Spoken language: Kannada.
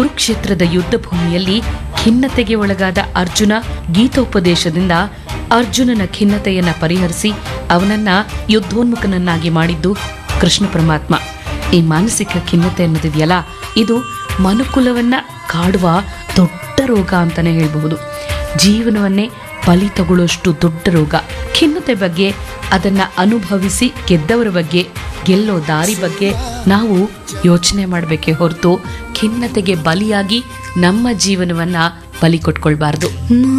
ಕುರುಕ್ಷೇತ್ರದ ಯುದ್ಧ ಭೂಮಿಯಲ್ಲಿ ಖಿನ್ನತೆಗೆ ಒಳಗಾದ ಅರ್ಜುನ ಗೀತೋಪದೇಶದಿಂದ ಅರ್ಜುನನ ಖಿನ್ನತೆಯನ್ನ ಪರಿಹರಿಸಿ ಅವನನ್ನ ಯುದ್ಧೋನ್ಮುಖನನ್ನಾಗಿ ಮಾಡಿದ್ದು ಕೃಷ್ಣ ಪರಮಾತ್ಮ ಈ ಮಾನಸಿಕ ಖಿನ್ನತೆ ಅನ್ನೋದಿದೆಯಲ್ಲ ಇದು ಮನುಕುಲವನ್ನ ಕಾಡುವ ದೊಡ್ಡ ರೋಗ ಅಂತಾನೆ ಹೇಳಬಹುದು ಜೀವನವನ್ನೇ ಬಲಿ ತಗೊಳ್ಳೋಷ್ಟು ದೊಡ್ಡ ರೋಗ ಖಿನ್ನತೆ ಬಗ್ಗೆ ಅದನ್ನ ಅನುಭವಿಸಿ ಗೆದ್ದವರ ಬಗ್ಗೆ ಗೆಲ್ಲೋ ದಾರಿ ಬಗ್ಗೆ ನಾವು ಯೋಚನೆ ಮಾಡಬೇಕೇ ಹೊರತು ಖಿನ್ನತೆಗೆ ಬಲಿಯಾಗಿ ನಮ್ಮ ಜೀವನವನ್ನ ಬಲಿ ಕೊಟ್ಕೊಳ್ಬಾರ್ದು